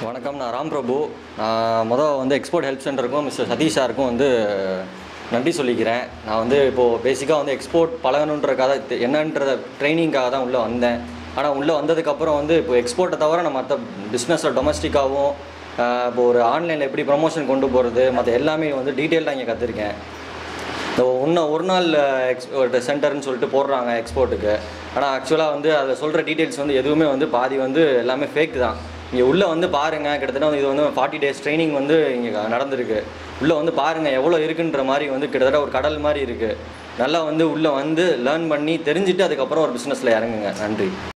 வணக்கம் நான் ராம் பிரபு நான் மொதல் வந்து எக்ஸ்போர்ட் ஹெல்ப் சென்டருக்கும் மிஸ்டர் சதீஷ் சாருக்கும் வந்து நன்றி சொல்லிக்கிறேன் நான் வந்து இப்போது பேசிக்காக வந்து எக்ஸ்போர்ட் பழகணுன்றக்காக தெ- என்னன்றத ட்ரைனிங்காக தான் உள்ளே வந்தேன் ஆனால் உள்ளே வந்ததுக்கப்புறம் வந்து இப்போ எக்ஸ்போர்ட்டை தவிர நான் மற்ற பிஸ்னஸில் டொமஸ்டிக்காகவும் இப்போ ஒரு ஆன்லைனில் எப்படி ப்ரமோஷன் கொண்டு போகிறது மற்ற எல்லாமே வந்து டீட்டெயில்டாக இங்கே கற்றுருக்கேன் இந்த இன்னும் ஒரு நாள் எக்ஸ்போர்ட் சென்டர்னு சொல்லிட்டு போடுறாங்க எக்ஸ்போர்ட்டுக்கு ஆனால் ஆக்சுவலாக வந்து அதில் சொல்கிற டீட்டெயில்ஸ் வந்து எதுவுமே வந்து பாதி வந்து எல்லாமே ஃபேக் தான் இங்கே உள்ளே வந்து பாருங்கள் கிட்டத்தட்ட வந்து இது வந்து ஃபார்ட்டி டேஸ் ட்ரைனிங் வந்து இங்கே நடந்திருக்கு உள்ளே வந்து பாருங்கள் எவ்வளோ இருக்குன்ற மாதிரி வந்து கிட்டத்தட்ட ஒரு கடல் மாதிரி இருக்குது நல்லா வந்து உள்ளே வந்து லேர்ன் பண்ணி தெரிஞ்சுட்டு அதுக்கப்புறம் ஒரு பிஸ்னஸில் இறங்குங்க நன்றி